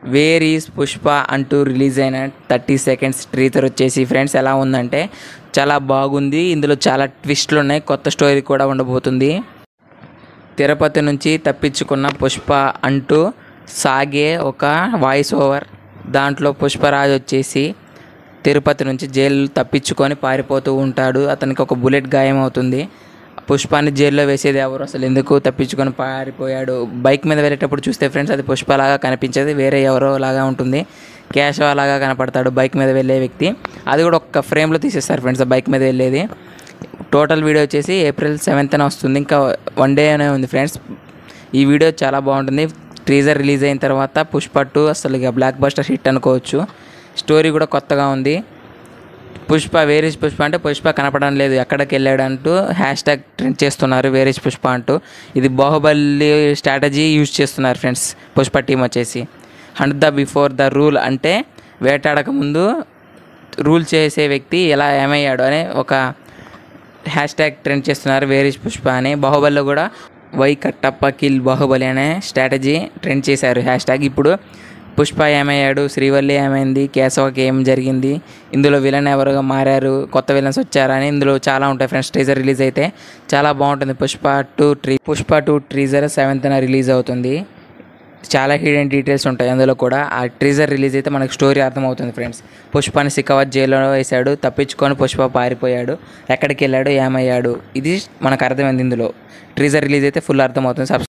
where is Pushpa అంటూ release అయిన thirty seconds teaser వచ్చేసి ఫ్రెండ్స్ ఎలా ఉందంటే చాలా బాగుంది ఇందులో చాలా ట్విస్ట్లు ఉన్నాయి కొత్త స్టోరీ కూడా ఉండబోతుంది తిరుపతి నుంచి తప్పించుకున్న పుష్ప అంటూ సాగే ఒక వాయిస్ ఓవర్ దాంట్లో పుష్పరాజ్ వచ్చేసి తిరుపతి నుంచి జైలు తప్పించుకొని పారిపోతూ ఉంటాడు అతనికి ఒక బుల్లెట్ గాయం అవుతుంది పుష్పాన్ని జైల్లో వేసేది ఎవరు అసలు ఎందుకు తప్పించుకొని పారిపోయాడు బైక్ మీద వెళ్ళేటప్పుడు చూస్తే ఫ్రెండ్స్ అది పుష్పలాగా కనిపించేది వేరే ఎవరో లాగా ఉంటుంది కేశవ లాగా కనపడతాడు బైక్ మీద వెళ్ళే వ్యక్తి అది కూడా ఒక్క ఫ్రేమ్లో తీసేస్తారు ఫ్రెండ్స్ ఆ బైక్ మీద వెళ్ళేది టోటల్ వీడియో వచ్చేసి ఏప్రిల్ సెవెంత్న వస్తుంది ఇంకా వన్ డే అనే ఉంది ఫ్రెండ్స్ ఈ వీడియో చాలా బాగుంటుంది ట్రీజర్ రిలీజ్ అయిన తర్వాత పుష్ప టూ అసలు ఇక బ్లాక్ బస్టర్ హిట్ అనుకోవచ్చు స్టోరీ కూడా కొత్తగా ఉంది పుష్ప వేరేజ్ పుష్ప అంటే పుష్ప కనపడడం లేదు ఎక్కడికి వెళ్ళాడు అంటూ హ్యాష్ ట్యాగ్ ట్రెండ్ చేస్తున్నారు వేరేజ్ పుష్ప అంటూ ఇది బాహుబలి స్ట్రాటజీ యూజ్ చేస్తున్నారు ఫ్రెండ్స్ పుష్ప టీం వచ్చేసి hunt the before the rule అంటే వేటాడక ముందు రూల్ చేసే వ్యక్తి ఎలా ఏమయ్యాడు అనే ఒక హ్యాష్ ట్యాగ్ ట్రెండ్ చేస్తున్నారు వేరేజ్ పుష్ప అని బాహుబలిలో కూడా వై కట్టప్ప కిల్ బాహుబలి అనే స్ట్రాటజీ ట్రెండ్ చేశారు హ్యాష్ ట్యాగ్ ఇప్పుడు పుష్ప ఏమయ్యాడు శ్రీవల్లి ఏమైంది కేశవకి ఏం జరిగింది ఇందులో విలన్ ఎవరుగా మారారు కొత్త విలన్స్ వచ్చారని ఇందులో చాలా ఉంటాయి ఫ్రెండ్స్ టీజర్ రిలీజ్ అయితే చాలా బాగుంటుంది పుష్ప టూ ట్రీ పుష్ప టూ ట్రీజర్ సెవెంత్న రిలీజ్ అవుతుంది చాలా హిడెన్ డీటెయిల్స్ ఉంటాయి అందులో కూడా ఆ ట్రీజర్ రిలీజ్ అయితే మనకు స్టోరీ అర్థమవుతుంది ఫ్రెండ్స్ పుష్పాని సిక్కవత్ జైల్లో వేశాడు తప్పించుకొని పుష్ప పారిపోయాడు ఎక్కడికి వెళ్ళాడు ఏమయ్యాడు ఇది మనకు అర్థమైంది ఇందులో ట్రీజర్ రిలీజ్ అయితే ఫుల్ అర్థమవుతుంది సబ్స్